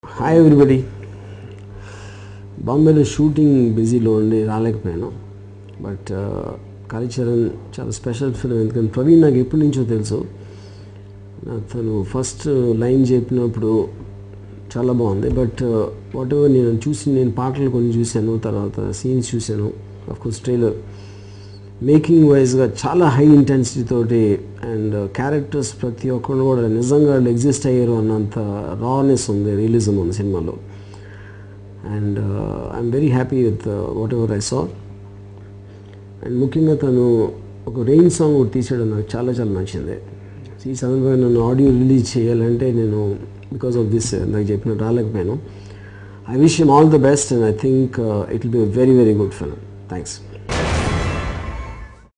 hi everybody బాంబేలో shooting బిజీలో ఉండి రాలేకపోయాను బట్ కాళీచరణ్ చాలా స్పెషల్ ఫిల్మ్ ఎందుకంటే ప్రవీణ్ నాకు ఎప్పటి నుంచో తెలుసు నాకు తను ఫస్ట్ లైన్ చెప్పినప్పుడు చాలా బాగుంది బట్ వాట్ ఎవర్ నేను చూసి నేను పాటలు కొన్ని చూశాను తర్వాత సీన్స్ చూశాను కోర్స్ ట్రైలర్ మేకింగ్ వైజ్గా చాలా హై ఇంటెన్సిటీ తోటి అండ్ క్యారెక్టర్స్ ప్రతి ఒక్కరు కూడా నిజంగా వాళ్ళు ఎగ్జిస్ట్ అయ్యారు అన్నంత రానెస్ ఉంది రియలిజం ఉంది సినిమాలో and I'm very happy with whatever I saw and ముఖ్యంగా తను ఒక రెయిన్ సాంగ్ ఒకటి తీసేయడం నాకు చాలా చాలా నచ్చింది ఈ సందర్భంగా నన్ను ఆడియో రిలీజ్ చేయాలంటే నేను బికాస్ ఆఫ్ దిస్ నాకు చెప్పినట్టు రాలేకపోయాను I wish all the best and I think it will be very very good film thanks